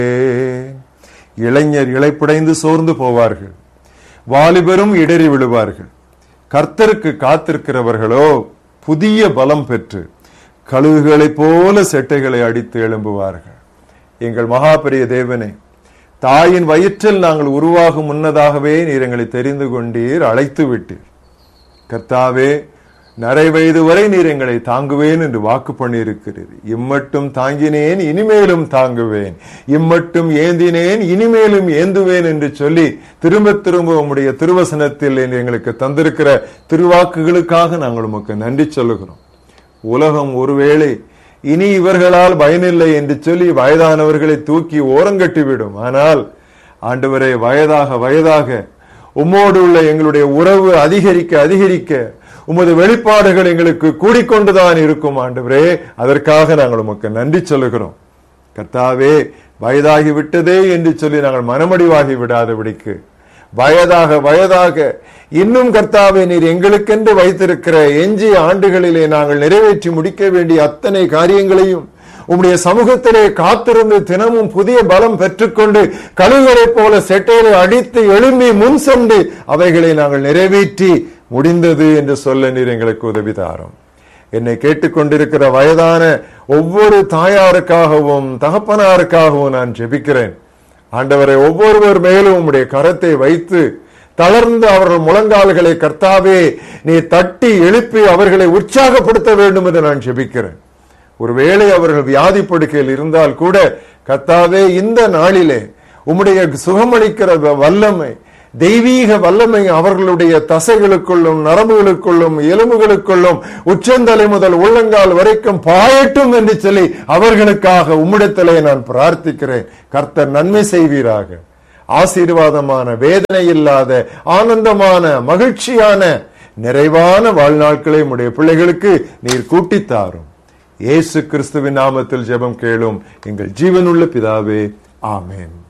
இளைஞர் இளைப்புடைந்து சோர்ந்து போவார்கள் வாலிபரும் இடறி விழுவார்கள் கர்த்தருக்கு காத்திருக்கிறவர்களோ புதிய பலம் பெற்று கழுகுகளைப் போல செட்டைகளை அடித்து எழும்புவார்கள் எங்கள் மகாபெரிய தேவனே தாயின் வயிற்றில் நாங்கள் உருவாகும் முன்னதாகவே நீர் எங்களை தெரிந்து கொண்டீர் அழைத்து விட்டீர் கர்த்தாவே நரை வயது வரை நீர் எங்களை தாங்குவேன் என்று வாக்கு பண்ணியிருக்கிறீர் இம்மட்டும் தாங்கினேன் இனிமேலும் தாங்குவேன் இம்மட்டும் ஏந்தினேன் இனிமேலும் ஏந்துவேன் என்று சொல்லி திரும்ப திரும்ப உம்முடைய திருவசனத்தில் எங்களுக்கு தந்திருக்கிற திருவாக்குகளுக்காக நாங்கள் உமக்கு நன்றி சொல்லுகிறோம் உலகம் ஒருவேளை இனி இவர்களால் பயனில்லை என்று சொல்லி வயதானவர்களை தூக்கி ஓரங்கட்டிவிடும் ஆனால் ஆண்டவரே வயதாக வயதாக உம்மோடு உள்ள எங்களுடைய உறவு அதிகரிக்க அதிகரிக்க உமது வெளிப்பாடுகள் எங்களுக்கு கூடிக்கொண்டுதான் இருக்கும் ஆண்டவரே அதற்காக நாங்கள் உமக்கு நன்றி சொல்லுகிறோம் கர்த்தாவே வயதாகி விட்டதே என்று சொல்லி நாங்கள் மனமடிவாகி விடாதபடிக்கு வயதாக வயதாக இன்னும் கர்த்தாவே நீர் எங்களுக்கென்று வைத்திருக்கிற எஞ்சிய ஆண்டுகளிலே நாங்கள் நிறைவேற்றி முடிக்க வேண்டிய அத்தனை காரியங்களையும் உம்முடைய சமூகத்திலே காத்திருந்து தினமும் புதிய பலம் பெற்றுக்கொண்டு கழுகளைப் போல செட்டைகளை அடித்து எழும்பி முன் சென்று அவைகளை நாங்கள் நிறைவேற்றி முடிந்தது என்று சொல்ல நீர் எங்களுக்கு உதவி தாரும் என்னை கேட்டுக்கொண்டிருக்கிற வயதான ஒவ்வொரு தாயாருக்காகவும் தகப்பனாருக்காகவும் நான் ஜெபிக்கிறேன் ஆண்டவரை ஒவ்வொருவர் மேலும் உம்முடைய கரத்தை வைத்து தளர்ந்து அவர்கள் முழங்கால்களை கர்த்தாவே நீ தட்டி எழுப்பி அவர்களை உற்சாகப்படுத்த வேண்டும் என்று நான் ஜெபிக்கிறேன் ஒருவேளை அவர்கள் வியாதி படுக்கையில் இருந்தால் கூட கர்த்தாவே இந்த நாளிலே உம்முடைய சுகமளிக்கிற வல்லமை தெய்வீக வல்லமை அவர்களுடைய தசைகளுக்குள்ளும் நரம்புகளுக்குள்ளும் எலும்புகளுக்குள்ளும் உச்சந்தலை முதல் உள்ளங்கால் வரைக்கும் பாயட்டும் என்று சொல்லி அவர்களுக்காக உம்மிடத்திலே நான் பிரார்த்திக்கிறேன் கர்த்தர் நன்மை செய்வீராக ஆசீர்வாதமான வேதனை இல்லாத ஆனந்தமான மகிழ்ச்சியான நிறைவான வாழ்நாட்களை உடைய பிள்ளைகளுக்கு நீர் கூட்டித்தாரும் இயேசு கிறிஸ்துவின் நாமத்தில் ஜெபம் கேளும் எங்கள் ஜீவனுள்ள பிதாவே ஆமென்